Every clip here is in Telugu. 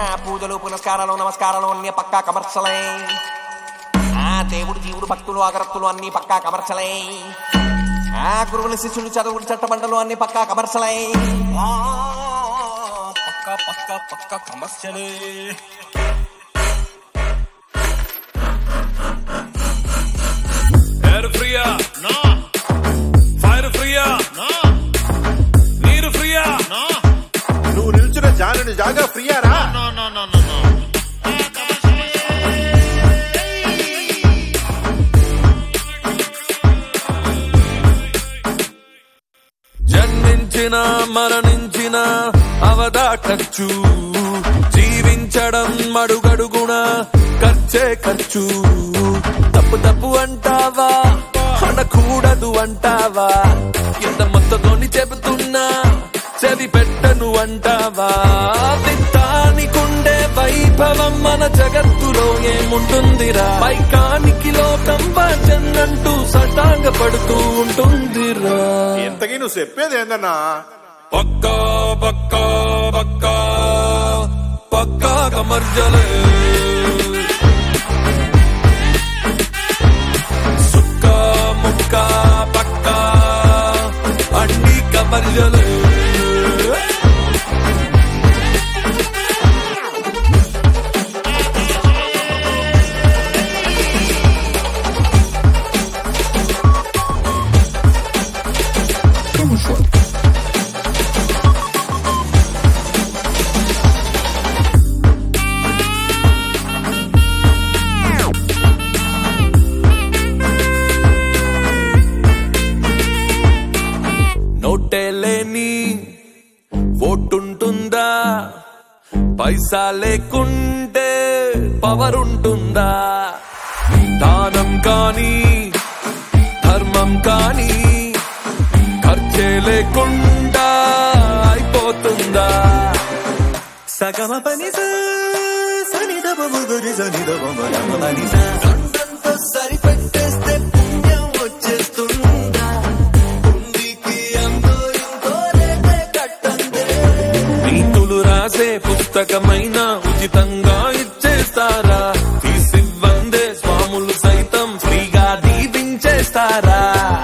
పూజలు పునస్కారాలు నమస్కారాలు అన్ని పక్కా కమర్షలే ఆ దేవుడు జీవుడు భక్తులు అగరత్తులు అన్ని పక్కా కమర్షలే ఆ గురువులు శిష్యులు చదువులు చట్టబండలు అన్ని పక్కా కమర్షలే ఆ, పక్కా పక్కా పక్కా కమర్షియలే ఎయిర్ ఫ్రీయా No, ఫైర్ ఫ్రీయా no, నీరు ఫ్రీయా no, నువ్వు నిల్చున్న జానుని జాగా ఫ్రీయారా no, no, no, no, no. జన్మించిన మరణించిన అవదా ఖర్చు జీవించడం మడుగడుగుణ ఖర్చే ఖర్చు తప్పు తప్పు అంటావా అనకూడదు అంటావా ఎంత మొత్తతోని చెబుతున్నా చది పెట్టను అంటావా విత్తానికుండే వైభవం మన జగత్తులో ఏముంటుందిరా పైకానికి లోకం వాచన్నంటూ సటాంగ పడుతూ ఉంటుందిరా ఇంతకీ నువ్వు చెప్పేది ఏందన్నా పక్కా పక్కా పక్కా పక్కా కమర్జలే సుక్క ముక్క పక్కా అన్ని కమర్జలే నోటే లేని ఓటుంటుందా పైసా లేకుంటే పవర్ ఉంటుందా దానం కాని ధర్మం కాని ఖర్చే లేకుండా అయిపోతుందా సగమ పని సనిదమ ముగురి సనిదమ మగమ పని సరిపెట్టేస్తే పుణ్యం వచ్చేస్తుందా ఉందికి అంతో ఇంతో రేటే కట్టందే నీతులు రాసే పుస్తకమైన ఉచితంగా ఇచ్చేస్తారా తీసివ్వందే స్వాములు సైతం ఫ్రీగా దీవించేస్తారా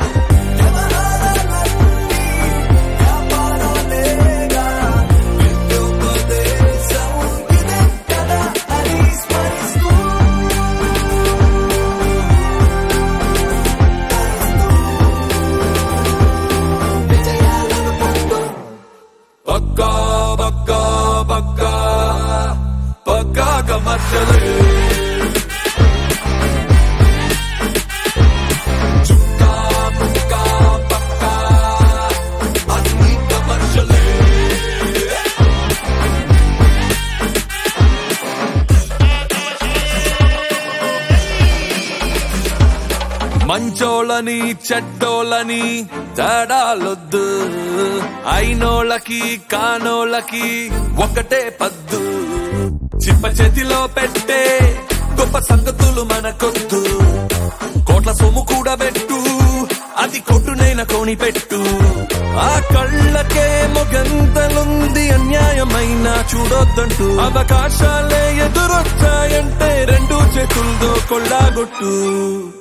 పక్కా పక్కా పక్కా పక్కా కమర్షలే చుక్కా ముక్కా పక్కా అన్ని కమర్షలే మంచోళ్ళని చెడ్డోళ్ళని తేడాలొద్దు అయినోళ్ళకి కానోళ్ళకి ఒకటే పద్దు చిప్ప చేతిలో పెట్టే గొప్ప సంగతులు మనకొద్దు కోట్ల సొమ్ము కూడా పెట్టు అది కొట్టునైన కొని పెట్టు ఆ కళ్ళకే మొగంతలుంది అన్యాయమైన చూడొద్దంటూ అవకాశాలే ఎదురొచ్చాయంటే రెండు చేతులతో కొల్లాగొట్టు